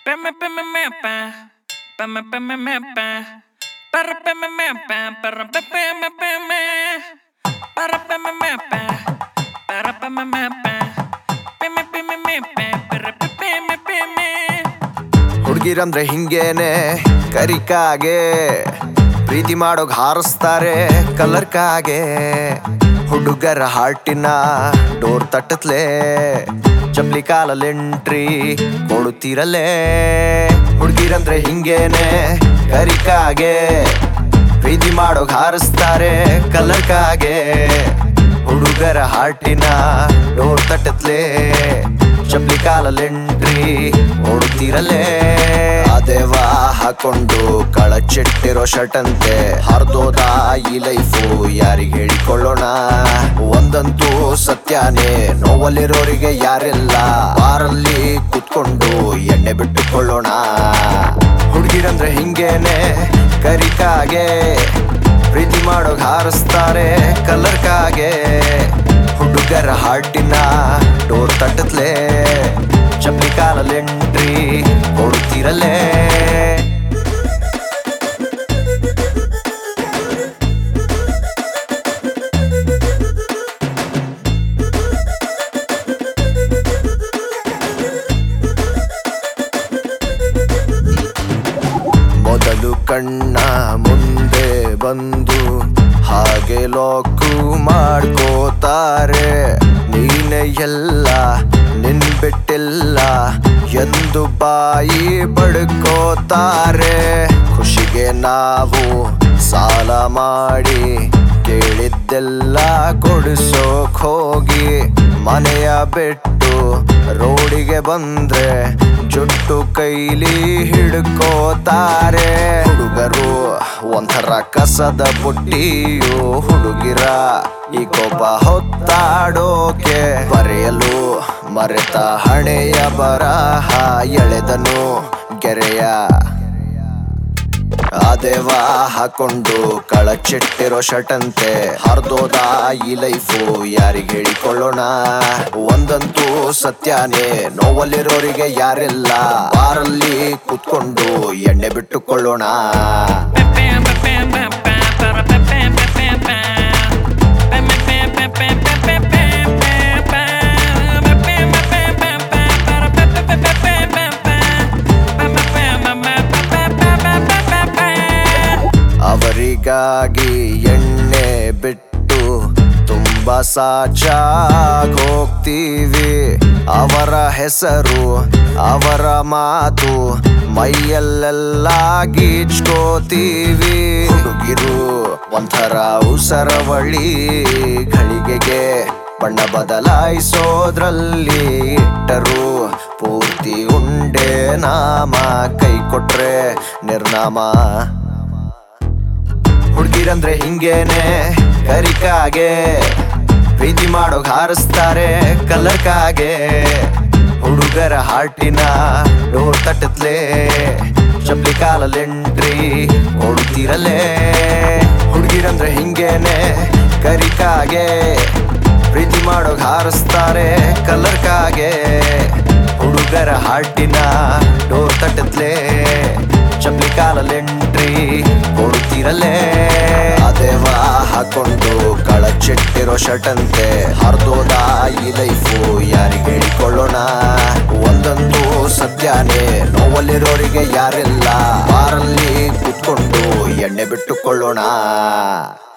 ಹುಡುಗಿರಂದ್ರೆ ಹಿಂಗೇನೆ ಕರಿಕಾಗೆ ಪ್ರೀತಿ ಮಾಡೋಗ್ ಹಾರಿಸ್ತಾರೆ colour ಕಾಗೆ ಹುಡುಗರ ಹಾರ್ಟಿನ door ತಟ್ಟತ್ಲೆ ಚಪ್ಲಿ ಕಾಲಲ್ಲಿ ಎಂಟ್ರಿ ಕೊಡುತ್ತೀರಲ್ಲೇ ಹುಡುಗಿರಂದ್ರೆ ಹಿಂಗೇನೆ ಕರಿಕಾಗೆ ಪ್ರೀತಿ ಮಾಡೋಗ್ ಹಾರಿಸ್ತಾರೆ ಕಲರ್ ಕಾಗೆ ಹುಡುಗರ ಹಾರ್ಟಿನ ಡೋರ್ ತಟ್ಟತ್ಲೆ ಚಪ್ಲಿ ಕಾಲಲ್ಲಿ ಎಂಟ್ರಿ ಓಡುತ್ತೀರಲ್ಲೇ ಅದೇವ ಹಾಕೊಂಡು ಕಳಚಿಟ್ಟಿರೋ ಶರ್ಟ್ ಅಂತೆ ಹರ್ದೋದ ಈ ಲೈಫು ಯಾರಿಗೆ ಹೇಳಿಕೊಳ್ಳೋಣ ಒಂದಂತೂ ಸತ್ಯಾನೇ ನೋವಲ್ಲಿರೋರಿಗೆ ಯಾರೆಲ್ಲ ಬಾರಲ್ಲಿ ಕುತ್ಕೊಂಡು ಎಣ್ಣೆ ಬಿಟ್ಟುಕೊಳ್ಳೋಣ ಹುಡುಗಿರಂದ್ರೆ ಹಿಂಗೇನೆ ಕರಿಕಾಗೆ ಪ್ರೀತಿ ಮಾಡೋಗ್ ಹಾರಿಸ್ತಾರೆ ಕಲರ್ ಕಾಗೆ ಹುಡುಗರ ಹಾರ್ಟಿನ ಡೋರ್ ತಟ್ಟತ್ಲೆ ಚಪ್ಪಲಿ ಕಾಲಲ್ಲಿ ಎಂಟ್ರಿ ಕೊಡುತ್ತೀರಲ್ಲೇ ಮೊದಲು ಕಣ್ಣ ಮುಂದೆ ಬಂದು ಹಾಗೆ ಲಾಕು ಮಾಡ್ಕೋತಾರೆ ನೀನೆ ಎಲ್ಲ ನಿನ್ ಬಿಟ್ಟಿಲ್ಲ ಎಂದು ಬಾಯಿ ಬಡ್ಕೋತಾರೆ ಖುಷಿಗೆ ನಾವು ಸಾಲ ಮಾಡಿ ಕೇಳಿದ್ದೆಲ್ಲ ಕೊಡಿಸೋಕ್ ಹೋಗಿ ಮನೆಯ ಬಿಟ್ಟು ರೋಡಿಗೆ ಬಂದ್ರೆ ಜುಟ್ಟು ಕೈಲಿ ಹಿಡ್ಕೋತಾರೆ ಹುಡುಗರು ಒಂಥರ ಕಸದ ಬುಟ್ಟಿಯು ಹುಡುಗಿರ ಈ ಕೋಪ ಹೊತ್ತಾಡೋಕೆ ಬರೆಯಲು ಮರೆತ ಹಣೆಯ ಬರಹ ಎಳೆದನು ಗೆರೆಯ ಅದೇವ ಹಾಕೊಂಡು ಕಳಚಿಟ್ಟಿರೋ ಶರ್ಟ್ ಅಂತೆ ಹರ್ದೋದ ಈ ಲೈಫು ಯಾರಿಗೆ ಹೇಳಿಕೊಳ್ಳೋಣ ಒಂದಂತೂ ಸತ್ಯಾನೇ ನೋವಲ್ಲಿರೋರಿಗೆ ಯಾರೆಲ್ಲ ಬಾರಲ್ಲಿ ಕುತ್ಕೊಂಡು ಎಣ್ಣೆ ಬಿಟ್ಟುಕೊಳ್ಳೋಣ ಅವರಿಗಾಗಿ ಎಣ್ಣೆ ಬಿಟ್ಟು ತುಂಬಾ ಸಾಚಾಗ್ ಹೋಗ್ತೀವಿ ಅವರ ಹೆಸರು ಅವರ ಮಾತು ಮೈಯಲ್ಲೆಲ್ಲ ಗೀಚ್ಕೋತೀವಿ ಹುಡುಗಿರು ಒಂಥರ ಉಸರವಳಿ ಘಳಿಗೆಗೆ ಬಣ್ಣ ಬದಲಾಯಿಸೋದ್ರಲ್ಲಿ ಇಟ್ಟರು ಪೂರ್ತಿ ಉಂಡೆ ನಾಮ ಕೈ ಕೊಟ್ರೆ ನಿರ್ನಾಮ ಹುಡುಗಿರಂದ್ರೆ ಹಿಂಗೇನೆ ಕರಿಕಾಗೆ ಪ್ರೀತಿ ಮಾಡೋಗ್ ಹಾರಿಸ್ತಾರೆ ಕಲರ್ ಕಾಗೆ ಹುಡುಗರ ಹಾರ್ಟಿನ ಡೋರ್ ತಟ್ಟತ್ಲೆ ಚಪ್ಲಿ ಕಾಲಲ್ಲಿ ಎಂಟ್ರಿ ಓಡುತ್ತೀರಲ್ಲೇ ಹುಡುಗಿರಂದ್ರೆ ಹಿಂಗೇನೆ ಕರಿಕಾಗೆ ಪ್ರೀತಿ ಮಾಡೋಗ್ ಹಾರಿಸ್ತಾರೆ ಕಲರ್ ಕಾಗೆ ಹುಡುಗರ ಹಾರ್ಟಿನ ಡೋರ್ ತಟ್ಟತ್ಲೆ ಚಪ್ಲಿ ಕಾಲಲ್ಲಿ ಎಂಟ್ರಿ ಕೊಡುತ್ತೀರಲ್ಲೇ ಅದೇವ ಹಾಕೊಂಡು ಕಳಚಿಟ್ಟಿರೋ ಶರ್ಟ್ ಅಂತೆ ಹರ್ದೋದ ಈ ಲೈಫು ಯಾರಿಗೆ ಹೇಳಿಕೊಳ್ಳೋಣ ಒಂದಂತೂ ಸತ್ಯಾನೇ ನೋವಲ್ಲಿರೋರಿಗೆ ಯಾರೆಲ್ಲ ಬಾರಲ್ಲಿ ಕುತ್ಕೊಂಡು ಎಣ್ಣೆ ಬಿಟ್ಟುಕೊಳ್ಳೋಣ